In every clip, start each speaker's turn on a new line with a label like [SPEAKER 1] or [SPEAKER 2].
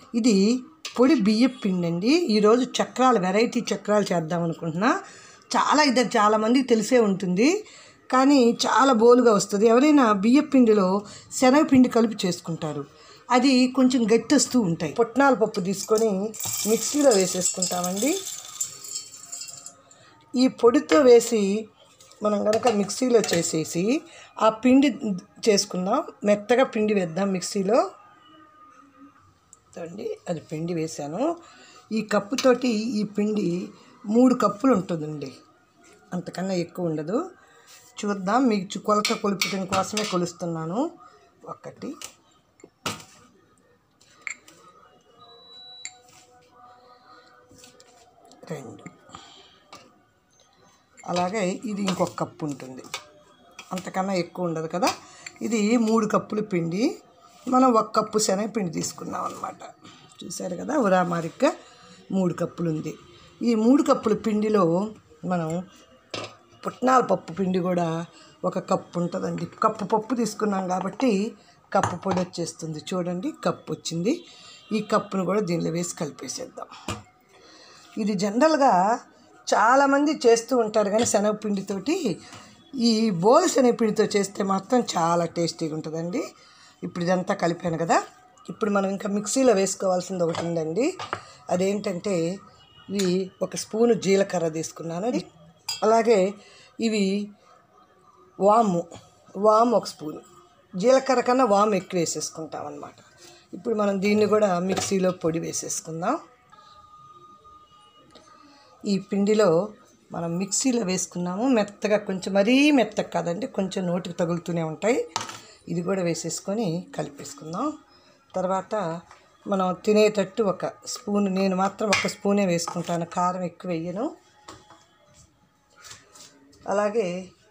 [SPEAKER 1] ఇది పొడి బియ్యం పిండి అండి ఈరోజు చక్రాలు వెరైటీ చక్రాలు చేద్దాం అనుకుంటున్నా చాలా ఇది చాలామందికి తెలిసే ఉంటుంది కానీ చాలా బోలుగా వస్తుంది ఎవరైనా బియ్యం పిండిలో శనగపిండి కలిపి చేసుకుంటారు అది కొంచెం గట్టెస్తూ ఉంటాయి పుట్నాల పప్పు తీసుకొని మిక్సీలో వేసేసుకుంటామండి ఈ పొడితో వేసి మనం కనుక మిక్సీలో చేసేసి ఆ పిండి చేసుకుందాం మెత్తగా పిండి వేద్దాం మిక్సీలో చూడండి అది పిండి వేసాను ఈ కప్పుతోటి ఈ పిండి మూడు కప్పులు ఉంటుందండి అంతకన్నా ఎక్కువ ఉండదు చూద్దాం మీకు చు- కొలత కొలుపటం కోసమే కొలుస్తున్నాను ఒకటి రెండు అలాగే ఇది ఇంకొక కప్పు ఉంటుంది అంతకన్నా ఎక్కువ ఉండదు కదా ఇది మూడు కప్పులు పిండి మనం ఒక కప్పు శనగపిండి తీసుకున్నాం అనమాట చూసారు కదా ఉరామారిగ్గా మూడు కప్పులు ఉంది ఈ మూడు కప్పుల పిండిలో మనం పుట్నాల పప్పు పిండి కూడా ఒక కప్పు ఉంటుందండి కప్పు పప్పు తీసుకున్నాం కాబట్టి కప్పు పొడి వచ్చేస్తుంది చూడండి కప్పు వచ్చింది ఈ కప్పును కూడా దీనిలో వేసి కలిపేసేద్దాం ఇది జనరల్గా చాలామంది చేస్తూ ఉంటారు కానీ శనగపిండితోటి ఈ బోల్ శనగపిండితో చేస్తే మాత్రం చాలా టేస్టీగా ఉంటుందండి ఇప్పుడు ఇదంతా కలిపాను కదా ఇప్పుడు మనం ఇంకా మిక్సీలో వేసుకోవాల్సింది ఒకటి ఉందండి అదేంటంటే ఇవి ఒక స్పూను జీలకర్ర తీసుకున్నాను అలాగే ఇవి వాము వాము ఒక స్పూన్ జీలకర్ర కన్నా వాము ఎక్కువ వేసేసుకుంటాం అనమాట ఇప్పుడు మనం దీన్ని కూడా మిక్సీలో పొడి వేసేసుకుందాం ఈ పిండిలో మనం మిక్సీలో వేసుకున్నాము మెత్తగా కొంచెం మరీ మెత్తగా కాదండి కొంచెం నోటికి తగులుతూనే ఉంటాయి ఇది కూడా వేసేసుకొని కలిపేసుకుందాం తర్వాత మనం తినేటట్టు ఒక స్పూన్ నేను మాత్రం ఒక స్పూనే వేసుకుంటాను కారం ఎక్కువ వేయను అలాగే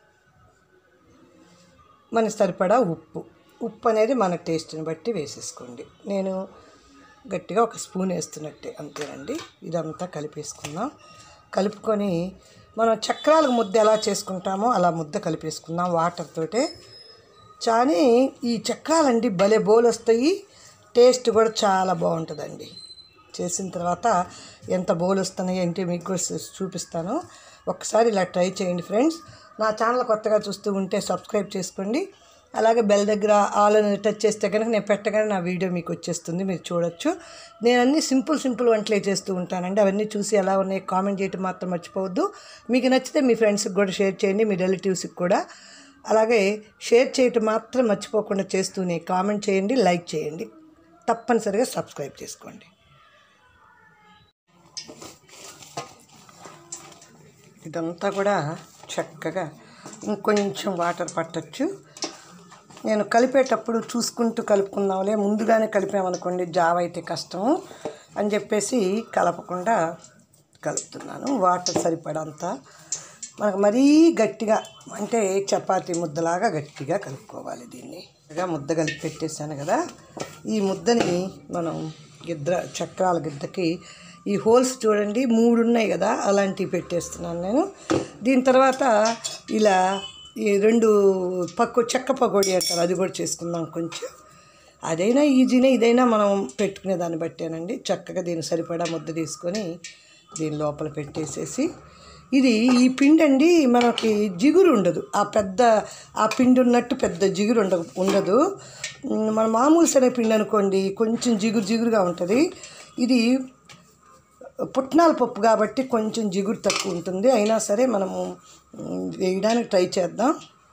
[SPEAKER 1] మన సరిపడా ఉప్పు ఉప్పు అనేది మన టేస్ట్ని బట్టి వేసేసుకోండి నేను గట్టిగా ఒక స్పూన్ వేస్తున్నట్టే అంతేనండి ఇదంతా కలిపేసుకుందాం కలుపుకొని మనం చక్రాలకు ముద్ద ఎలా చేసుకుంటామో అలా ముద్ద కలిపేసుకుందాం వాటర్ తోటే కానీ ఈ చక్రాలండి భలే బోల్ వస్తాయి టేస్ట్ కూడా చాలా బాగుంటుందండి చేసిన తర్వాత ఎంత బోల్ వస్తున్నాయి అంటే మీకు కూడా చూ- చూపిస్తాను ఒకసారి ఇలా ట్రై చేయండి ఫ్రెండ్స్ నా ఛానల్ కొత్తగా చూస్తూ ఉంటే సబ్స్క్రైబ్ చేసుకోండి అలాగే బెల్ దగ్గర ఆల్ అని టచ్ చేస్తే కనుక నేను పెట్టగానే నా వీడియో మీకు వచ్చేస్తుంది మీరు చూడొచ్చు నేను అన్ని సింపుల్ సింపుల్ వంటలే చేస్తూ ఉంటానండి అవన్నీ చూసి ఎలా ఉన్నాయి కామెంట్ చేయటం మాత్రం మర్చిపోవద్దు మీకు నచ్చితే మీ ఫ్రెండ్స్కి కూడా షేర్ చేయండి మీ రిలేటివ్స్కి కూడా అలాగే షేర్ చేయటం మాత్రం మర్చిపోకుండా చేస్తూనే కామెంట్ చేయండి లైక్ చేయండి తప్పనిసరిగా సబ్స్క్రైబ్ చేసుకోండి ఇదంతా కూడా చక్కగా ఇంకొంచెం వాటర్ పట్టచ్చు నేను కలిపేటప్పుడు చూసుకుంటూ కలుపుకుందాంలే ముందుగానే కలిపామనుకోండి జావ అయితే కష్టము అని చెప్పేసి కలపకుండా కలుపుతున్నాను వాటర్ సరిపడంత మనకు మరీ గట్టిగా అంటే చపాతీ ముద్దలాగా గట్టిగా కలుపుకోవాలి దీన్ని ఇలా ముద్ద కలిపి పెట్టేశాను కదా ఈ ముద్దని మనం గిద్ద చక్రాల గిద్దకి ఈ హోల్స్ చూడండి మూడు ఉన్నాయి కదా అలాంటివి పెట్టేస్తున్నాను నేను దీని తర్వాత ఇలా ఈ రెండు పక్కు చెక్క పకోడీ అంటారు అది కూడా చేసుకుందాం కొంచెం అదైనా ఈజీనే ఇదైనా మనం పెట్టుకునే దాన్ని బట్టేనండి చక్కగా దీన్ని సరిపడా ముద్ద తీసుకొని దీని లోపల పెట్టేసేసి ఇది ఈ పిండి అండి మనకి జిగురు ఉండదు ఆ పెద్ద ఆ పిండి ఉన్నట్టు పెద్ద జిగురు ఉండ ఉండదు ఉమ్, మన మామూలు శనగపిండి అనుకోండి కొంచెం జిగురు జిగురుగా ఉంటుంది ఇది పుట్నాల పప్పు కాబట్టి కొంచెం జిగురు తక్కువ ఉంటుంది అయినా సరే మనము ఉమ్, వేయడానికి ట్రై చేద్దాం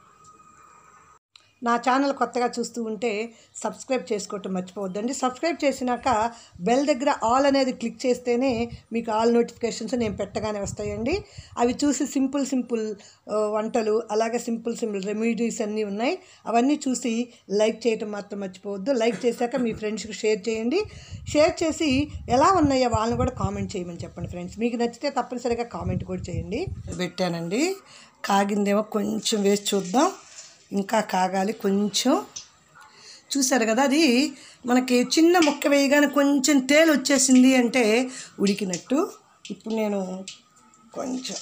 [SPEAKER 1] నా ఛానల్ కొత్తగా చూస్తూ ఉంటే సబ్స్క్రైబ్ చేసుకోవటం మర్చిపోవద్దండి సబ్స్క్రైబ్ చేసినాక బెల్ దగ్గర ఆల్ అనేది క్లిక్ చేస్తేనే మీకు ఆల్ నోటిఫికేషన్స్ నేను పెట్టగానే వస్తాయండి అవి చూసి సింపుల్ సింపుల్ ఆ, వంటలు అలాగే సింపుల్ సింపుల్ రెమెడీస్ అన్నీ ఉన్నాయి అవన్నీ చూసి లైక్ చేయటం మాత్రం మర్చిపోవద్దు లైక్ చేశాక మీ ఫ్రెండ్స్కి షేర్ చేయండి షేర్ చేసి ఎలా ఉన్నాయో వాళ్ళని కూడా కామెంట్ చేయమని చెప్పండి ఫ్రెండ్స్ మీకు నచ్చితే తప్పనిసరిగా కామెంట్ కూడా చేయండి పెట్టానండి కాగిందేమో కొంచెం వేసి చూద్దాం ఇంకా కాగాలి కొంచెం చూసారు కదా అది మనకి చిన్న ముక్క వేయగానే కొంచెం తేలు వచ్చేసింది అంటే ఉడికినట్టు ఇప్పుడు నేను కొంచెం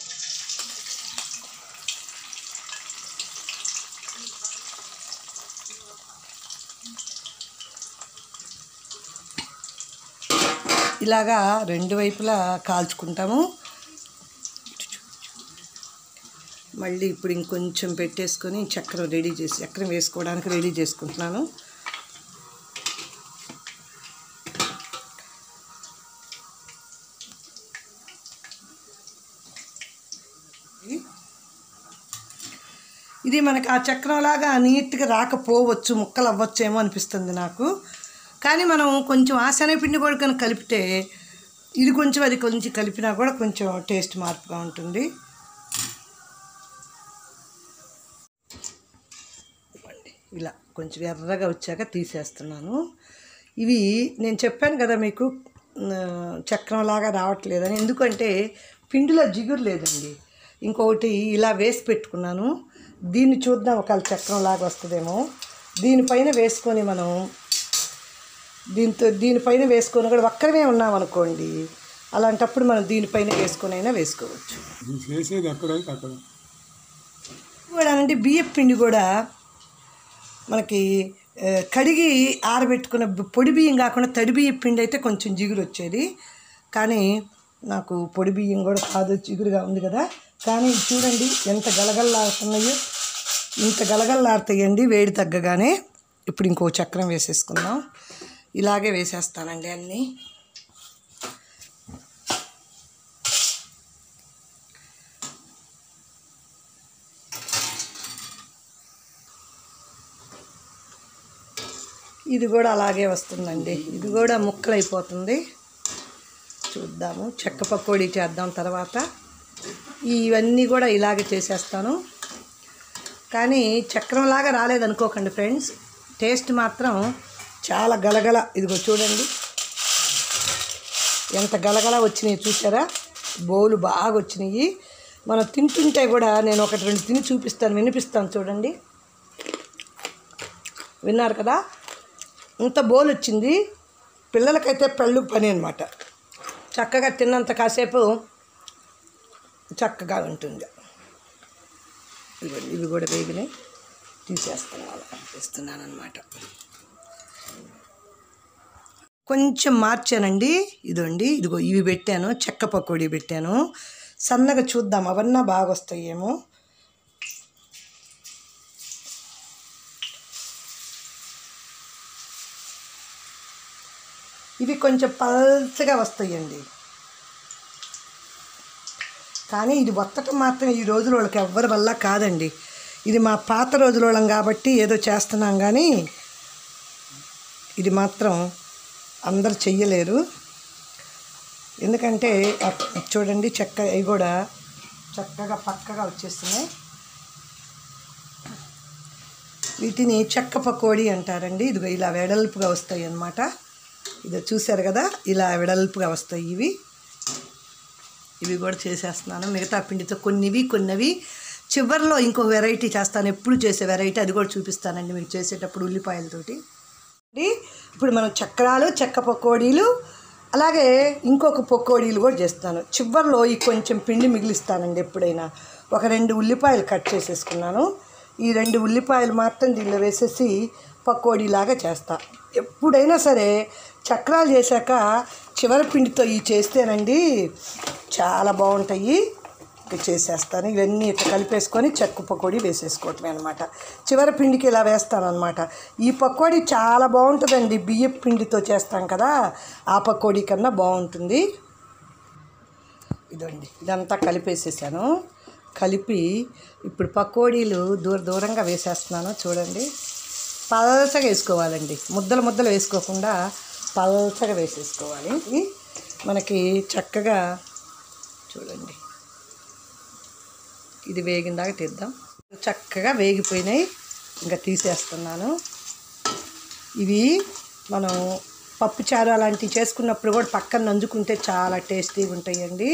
[SPEAKER 1] ఇలాగా రెండు వైపులా కాల్చుకుంటాము మళ్ళీ ఇప్పుడు ఇంకొంచెం పెట్టేసుకొని చక్కెర రెడీ చేసి చక్కెర వేసుకోవడానికి రెడీ చేసుకుంటున్నాను ఇది మనకి ఆ చక్రంలాగా నీట్గా రాకపోవచ్చు ముక్కలు అవ్వచ్చేమో అనిపిస్తుంది నాకు కానీ మనం కొంచెం ఆ శనగపిండి కూడా కనుక కలిపితే ఇది కొంచెం అది కొంచెం కలిపినా కూడా కొంచెం టేస్ట్ మార్పుగా ఉంటుంది ఇవ్వండి. ఇలా కొంచెం ఎర్రగా వచ్చాక తీసేస్తున్నాను ఇవి నేను చెప్పాను కదా మీకు ఆ, చక్రంలాగా రావట్లేదని ఎందుకంటే పిండిలో జిగురు లేదండి ఇంకొకటి ఇలా వేసి పెట్టుకున్నాను దీన్ని చూద్దాం ఒకవేళ చక్రంలాగా వస్తుందేమో దీనిపైన వేసుకొని మనం దీంతో దీనిపైన వేసుకొని కూడా ఒక్కరమే ఉన్నాం అనుకోండి అలాంటప్పుడు మనం దీనిపైన వేసుకొని అయినా వేసుకోవచ్చు
[SPEAKER 2] ఇది చేసేది ఎక్కడైతే అక్కడ
[SPEAKER 1] కూడా అంటే బియ్యం పిండి కూడా మనకి ఆ, కడిగి ఆరబెట్టుకున్న బి- పొడి బియ్యం కాకుండా తడి బియ్యం పిండి అయితే కొంచెం జిగురు వచ్చేది కానీ నాకు పొడి బియ్యం కూడా కాదు జిగురుగా ఉంది కదా కానీ చూడండి ఎంత గలగల్లాడుతున్నాయో ఇంత గలగల్లాడుతాయండి వేడి తగ్గగానే ఇప్పుడు ఇంకో చక్రం వేసేసుకుందాం ఇలాగే వేసేస్తానండి అన్నీ ఇది కూడా అలాగే వస్తుందండి ఇది కూడా ముక్కలు అయిపోతుంది చూద్దాము చెక్క పకోడీ చేద్దాం తర్వాత ఇవన్నీ కూడా ఇలాగే చేసేస్తాను కానీ చక్రంలాగా రాలేదనుకోకండి ఫ్రెండ్స్ టేస్ట్ మాత్రం చాలా గలగల ఇదిగో చూడండి ఎంత గలగల వచ్చినాయి చూసారా బౌలు బాగా వచ్చినాయి మనం తింటుంటే కూడా నేను ఒకటి రెండు తిని చూపిస్తాను వినిపిస్తాను చూడండి విన్నారు కదా ఇంత బోల్ వచ్చింది పిల్లలకైతే పెళ్ళు పని అనమాట చక్కగా తిన్నంత కాసేపు చక్కగా ఉంటుంది ఇవ్వండి ఇవి కూడా వేగినాయి తీసేస్తున్నాను ఇస్తున్నాను అనమాట కొంచెం మార్చానండి ఇదండి ఇదిగో ఇవి పెట్టాను చెక్క పకోడీ పెట్టాను సన్నగా చూద్దాం అవన్నా బాగా వస్తాయేమో ఇవి కొంచెం పల్చగా వస్తాయండి కానీ ఇది ఒత్తటం మాత్రం ఈ రోజుల వాళ్ళకి ఎవ్వరి వల్ల కాదండి ఇది మా పాత రోజుల వాళ్ళం కాబట్టి ఏదో చేస్తున్నాం కానీ ఇది మాత్రం అందరు చెయ్యలేరు ఎందుకంటే అప్- చూడండి చెక్క ఇవి కూడా చక్కగా పక్కగా వచ్చేస్తున్నాయి వీటిని చెక్క పకోడీ అంటారండి ఇదిగో ఇలా వెడల్పుగా వస్తాయి అన్నమాట ఇది చూశారు కదా ఇలా వెడల్పుగా వస్తాయి ఇవి ఇవి కూడా చేసేస్తున్నాను మిగతా పిండితో కొన్నివి కొన్నవి చివరిలో ఇంకో వెరైటీ చేస్తాను ఎప్పుడు చేసే వెరైటీ అది కూడా చూపిస్తానండి మీకు చేసేటప్పుడు ఉల్లిపాయలతోటి ఇది ఇప్పుడు మనం చక్రాలు చెక్క పకోడీలు అలాగే ఇంకొక పకోడీలు కూడా చేస్తాను చివరిలో ఈ కొంచెం పిండి మిగిలిస్తానండి ఎప్పుడైనా ఒక రెండు ఉల్లిపాయలు కట్ చేసేసుకున్నాను ఈ రెండు ఉల్లిపాయలు మాత్రం దీనిలో వేసేసి పకోడీలాగా చేస్తా ఎప్పుడైనా సరే చక్రాలు చేశాక చివరి పిండితో ఈ చేస్తేనండి చాలా బాగుంటాయి ఇక చేసేస్తాను ఇవన్నీ ఇట్లా కలిపేసుకొని చెక్కు పకోడీ వేసేసుకోవటమే అనమాట చివరి పిండికి ఇలా వేస్తాను అనమాట ఈ పకోడీ చాలా బాగుంటుందండి బియ్యం పిండితో చేస్తాం కదా ఆ పకోడీ కన్నా బాగుంటుంది ఇదండి ఇదంతా కలిపేసేసాను కలిపి ఇప్పుడు పకోడీలు దూర దూరంగా వేసేస్తున్నాను చూడండి పల్చగా వేసుకోవాలండి ముద్దలు ముద్దలు వేసుకోకుండా పల్చగా వేసేసుకోవాలి ఇది మనకి చక్కగా చూడండి ఇది వేగిన దాకా తీద్దాం చక్కగా వేగిపోయినాయి ఇంకా తీసేస్తున్నాను ఇవి మనం పప్పుచారు అలాంటివి చేసుకున్నప్పుడు కూడా పక్కన నంజుకుంటే చాలా టేస్టీగా ఉంటాయండి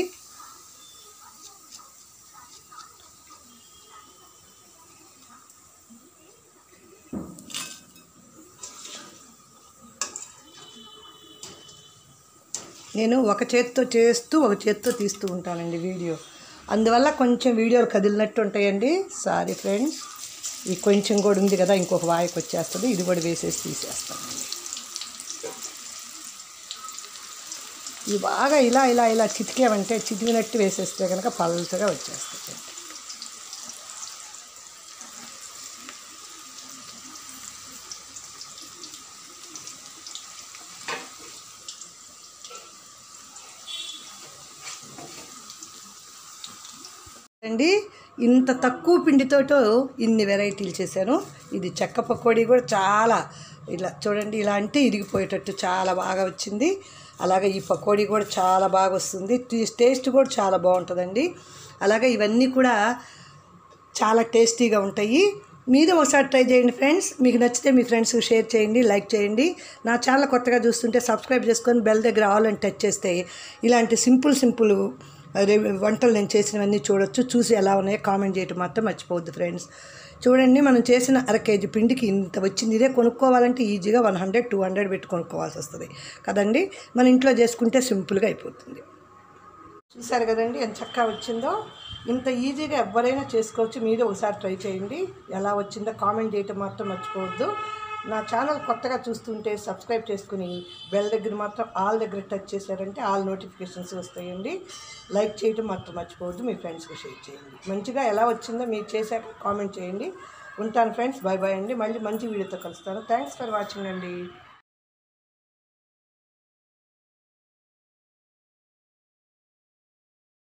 [SPEAKER 1] నేను ఒక చేత్తో చేస్తూ ఒక చేత్తో తీస్తూ ఉంటానండి వీడియో అందువల్ల కొంచెం వీడియోలు కదిలినట్టు ఉంటాయండి సారీ ఫ్రెండ్స్ ఈ కొంచెం కూడా ఉంది కదా ఇంకొక వాయికి వచ్చేస్తుంది ఇది కూడా వేసేసి తీసేస్తానండి ఇవి బాగా ఇలా ఇలా ఇలా చితికామంటే చితికినట్టు వేసేస్తే కనుక పల్చగా వచ్చేస్తాయి అండి ఇంత తక్కువ పిండితోటో ఇన్ని వెరైటీలు చేశాను ఇది చెక్క పకోడీ కూడా చాలా ఇలా చూడండి ఇలా అంటే ఇరిగిపోయేటట్టు చాలా బాగా వచ్చింది అలాగే ఈ పకోడీ కూడా చాలా బాగా వస్తుంది టీ- టేస్ట్ కూడా చాలా బాగుంటుందండి అలాగే ఇవన్నీ కూడా చాలా టేస్టీగా ఉంటాయి మీరు ఒకసారి ట్రై చేయండి ఫ్రెండ్స్ మీకు నచ్చితే మీ ఫ్రెండ్స్ షేర్ చేయండి లైక్ చేయండి నా ఛానల్ కొత్తగా చూస్తుంటే సబ్స్క్రైబ్ చేసుకొని బెల్ దగ్గర ఆల్ అని టచ్ చేస్తే ఇలాంటి సింపుల్ సింపుల్ అదే వంటలు నేను చేసినవన్నీ చూడొచ్చు చూసి ఎలా ఉన్నాయో కామెంట్ చేయటం మాత్రం మర్చిపోవద్దు ఫ్రెండ్స్ చూడండి మనం చేసిన అర కేజీ పిండికి ఇంత వచ్చింది ఇదే కొనుక్కోవాలంటే ఈజీగా వన్ హండ్రెడ్ టూ హండ్రెడ్ పెట్టి కొనుక్కోవాల్సి వస్తుంది కదండి మన ఇంట్లో చేసుకుంటే సింపుల్గా అయిపోతుంది చూసారు కదండి ఎంత చక్కగా వచ్చిందో ఇంత ఈజీగా ఎవరైనా చేసుకోవచ్చు మీరు ఒకసారి ట్రై చేయండి ఎలా వచ్చిందో కామెంట్ చేయటం మాత్రం మర్చిపోవద్దు నా ఛానల్ కొత్తగా చూస్తుంటే సబ్స్క్రైబ్ చేసుకుని బెల్ దగ్గర మాత్రం ఆల్ దగ్గర టచ్ చేశారంటే ఆల్ నోటిఫికేషన్స్ వస్తాయండి లైక్ చేయటం మాత్రం మర్చిపోవద్దు మీ ఫ్రెండ్స్కి షేర్ చేయండి మంచిగా ఎలా వచ్చిందో మీరు చేశాక కామెంట్ చేయండి ఉంటాను ఫ్రెండ్స్ బాయ్ బాయ్ అండి మళ్ళీ మంచి వీడియోతో కలుస్తాను థ్యాంక్స్ ఫర్ వాచింగ్ అండి